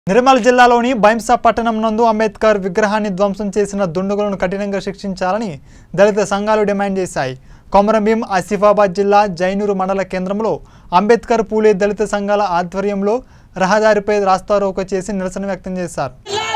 నిర్మల్ జిల్లాలోని బైంసా పట్టణం నందు అంబేద్కర్ విగ్రహాన్ని ధ్వంసం చేసిన దుండగులను కఠినంగా శిక్షించాలని దళిత సంఘాలు డిమాండ్ చేశాయి కొమరంభీం ఆసిఫాబాద్ జిల్లా జైనూరు మండల కేంద్రంలో అంబేద్కర్ పూలే దళిత సంఘాల ఆధ్వర్యంలో రహదారిపై రాస్తారోకో చేసి నిరసన వ్యక్తం చేశారు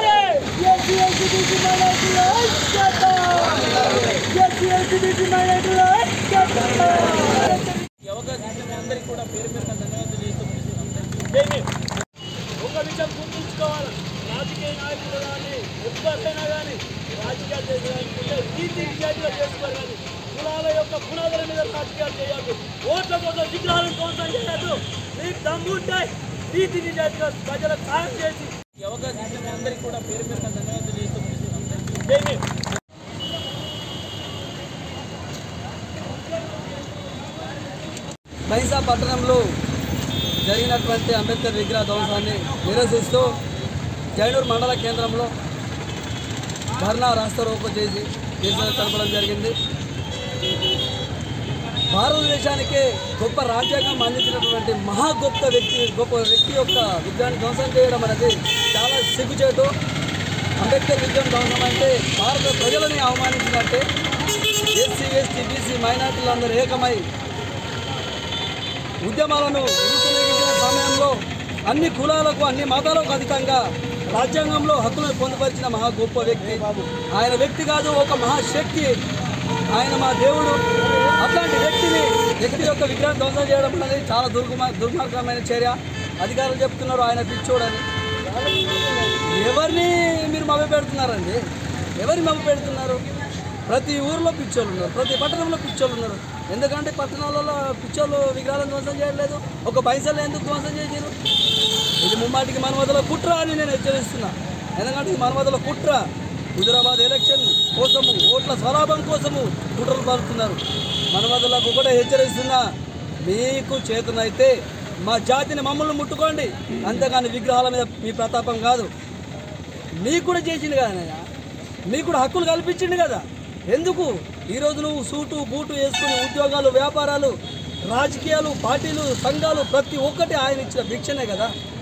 ఒక విషయం గుర్తుంచుకోవాలి రాజకీయ నాయకులు కానీ ఎవరైనా కానీ రాజకీయాలు చేయాలనుకుంటే నీతి నిజాయితీగా చేసుకోవాలి కానీ కులాల యొక్క పునాదుల మీద రాజకీయాలు చేయొద్దు ఓట్ల కోసం విగ్రహాలను ధ్వంసం చేయొద్దు మీకు దమ్ముంటే నీతి నిజాయితీగా ప్రజలకు సాయం చేసి ఈ అవకాశం ఇచ్చిన మీ అందరికీ కూడా పేరు పేరున ధన్యవాదాలు తెలియజేస్తూ ముగిస్తున్నాం. జై భీమ్. బైసా పట్టణంలో జరిగినటువంటి అంబేద్కర్ విగ్రహ ధ్వంసాన్ని నిరసిస్తూ జైనూరు మండల కేంద్రంలో ధర్నా రాస్తారోకో చేసి నిరసన తెలపడం జరిగింది భారతదేశానికే గొప్ప రాజ్యాంగం అందించినటువంటి మహా గొప్ప వ్యక్తి గొప్ప వ్యక్తి యొక్క విగ్రహాన్ని ధ్వంసం చేయడం అనేది చాలా సిగ్గుచేటు అంబేద్కర్ విగ్రహం ధ్వంసం అంటే భారత ప్రజలని అవమానించినట్టే ఎస్సీ ఎస్టీ బీసీ మైనార్టీలందరూ ఏకమై ఉద్యమాలను రూపురేగించిన సమయంలో అన్ని కులాలకు అన్ని మతాలకు అతీతంగా రాజ్యాంగంలో హక్కులను పొందుపరిచిన మహా గొప్ప వ్యక్తి ఆయన వ్యక్తి కాదు ఒక మహాశక్తి ఆయన మా దేవుడు అట్లాంటి వ్యక్తిని వ్యక్తి యొక్క విగ్రహం ధ్వంసం చేయడం అనేది చాలా దుర్గమ దుర్మార్గమైన చర్య అధికారులు చెప్తున్నారు ఆయన పిచ్చోడని ఎవరిని మీరు మభ్య పెడుతున్నారండి ఎవరిని మభ్య పెడుతున్నారు ప్రతి ఊర్లో పిచ్చోళ్ళు ఉన్నారు ప్రతి పట్టణంలో పిచ్చోళ్ళు ఉన్నారు ఎందుకంటే పట్టణాలలో పిచ్చోళ్ళు విగ్రహాలను ధ్వంసం చేయట్లేదు ఒక పైసలు ఎందుకు ధ్వంసం చేసారు ఇది ముమ్మాటికి మనవదల కుట్ర అని నేను హెచ్చరిస్తున్నా ఎందుకంటే ఇది మనవదల కుట్ర హుజరాబాద్ ఎలక్షన్ కోసము ఓట్ల స్వలాభం కోసము కుట్రలు పడుతున్నారు మనవదలకు కూడా హెచ్చరిస్తున్నా మీకు చేతనైతే మా జాతిని మమ్మల్ని ముట్టుకోండి అంతేగాని విగ్రహాల మీద మీ ప్రతాపం కాదు మీకు కూడా చేసిండు కదా అన్నయ్య మీకు కూడా హక్కులు కల్పించిండు కదా ఎందుకు ఈరోజు నువ్వు సూటు బూటు వేసుకుని ఉద్యోగాలు వ్యాపారాలు రాజకీయాలు పార్టీలు సంఘాలు ప్రతి ఒక్కటి ఆయన ఇచ్చిన భిక్షనే కదా